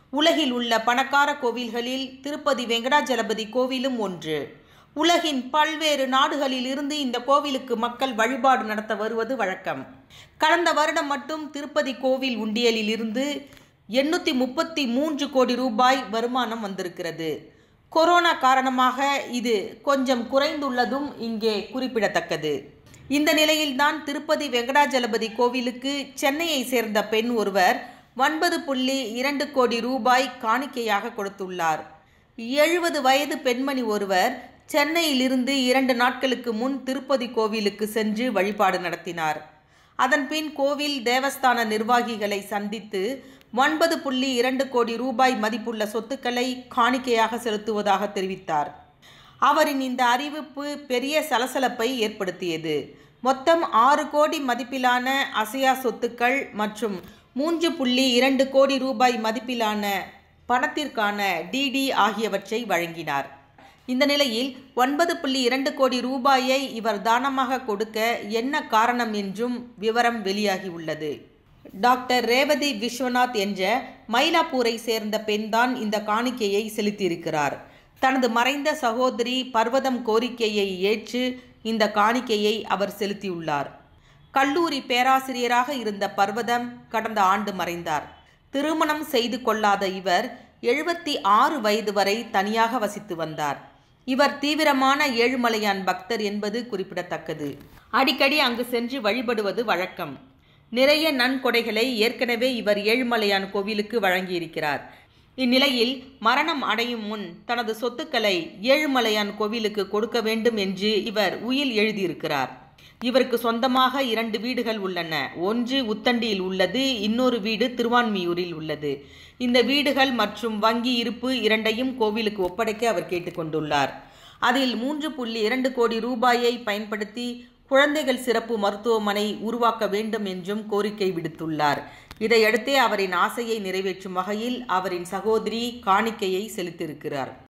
உலகில் உள்ள பணக்கார கோவில்களில் திருப்பதி வெங்கடாஜலபதி கோவிலும் ஒன்று உலகின் பல்வேறு நாடுகளில் இருந்து இந்த கோவிலுக்கு மக்கள் வழிபாடு நடத்த வருவது வழக்கம் கடந்த வருடம் மட்டும் திருப்பதி கோவில் உண்டியலில் இருந்து எண்ணூற்றி முப்பத்தி மூன்று கோடி ரூபாய் வருமானம் வந்திருக்கிறது கொரோனா காரணமாக இது கொஞ்சம் குறைந்துள்ளதும் இங்கே குறிப்பிடத்தக்கது இந்த நிலையில்தான் திருப்பதி வெங்கடாஜலபதி கோவிலுக்கு சென்னையை சேர்ந்த பெண் ஒருவர் ஒன்பது புள்ளி இரண்டு கோடி ரூபாய் காணிக்கையாக கொடுத்துள்ளார் எழுபது வயது பெண்மணி ஒருவர் சென்னையிலிருந்து இரண்டு நாட்களுக்கு முன் திருப்பதி கோவிலுக்கு சென்று வழிபாடு நடத்தினார் அதன்பின் கோவில் தேவஸ்தான நிர்வாகிகளை சந்தித்து ஒன்பது புள்ளி இரண்டு கோடி ரூபாய் மதிப்புள்ள சொத்துக்களை காணிக்கையாக செலுத்துவதாக தெரிவித்தார் அவரின் இந்த அறிவிப்பு பெரிய சலசலப்பை ஏற்படுத்தியது மொத்தம் ஆறு கோடி மதிப்பிலான அசையா சொத்துக்கள் மற்றும் மூன்று புள்ளி இரண்டு கோடி ரூபாய் மதிப்பிலான பணத்திற்கான டிடி ஆகியவற்றை வழங்கினார் இந்த நிலையில் ஒன்பது புள்ளி இரண்டு கோடி ரூபாயை இவர் தானமாக கொடுக்க என்ன காரணம் என்றும் விவரம் வெளியாகியுள்ளது டாக்டர் ரேவதி விஸ்வநாத் என்ற மயிலாப்பூரை சேர்ந்த பெண்தான் இந்த காணிக்கையை செலுத்தியிருக்கிறார் தனது மறைந்த சகோதரி பர்வதம் கோரிக்கையை ஏற்று இந்த காணிக்கையை அவர் செலுத்தியுள்ளார் கல்லூரி பேராசிரியராக இருந்த பர்வதம் கடந்த ஆண்டு மறைந்தார் திருமணம் செய்து கொள்ளாத இவர் எழுபத்தி ஆறு வயது வரை தனியாக வசித்து வந்தார் இவர் தீவிரமான ஏழுமலையான் பக்தர் என்பது குறிப்பிடத்தக்கது அடிக்கடி அங்கு சென்று வழிபடுவது வழக்கம் நிறைய நன்கொடைகளை ஏற்கனவே இவர் ஏழுமலையான் கோவிலுக்கு வழங்கியிருக்கிறார் இந்நிலையில் மரணம் அடையும் முன் தனது சொத்துக்களை ஏழுமலையான் கோவிலுக்கு கொடுக்க வேண்டும் என்று இவர் உயில் எழுதியிருக்கிறார் இவருக்கு சொந்தமாக இரண்டு வீடுகள் உள்ளன ஒன்று உத்தண்டியில் உள்ளது இன்னொரு வீடு திருவான்மியூரில் உள்ளது இந்த வீடுகள் மற்றும் வங்கி இருப்பு இரண்டையும் கோவிலுக்கு ஒப்படைக்க அவர் கேட்டுக்கொண்டுள்ளார் அதில் மூன்று புள்ளி இரண்டு கோடி ரூபாயை பயன்படுத்தி குழந்தைகள் சிறப்பு மருத்துவமனை உருவாக்க வேண்டும் என்றும் கோரிக்கை விடுத்துள்ளார் இதையடுத்தே அவரின் ஆசையை நிறைவேற்றும் வகையில் அவரின் சகோதரி காணிக்கையை செலுத்தியிருக்கிறார்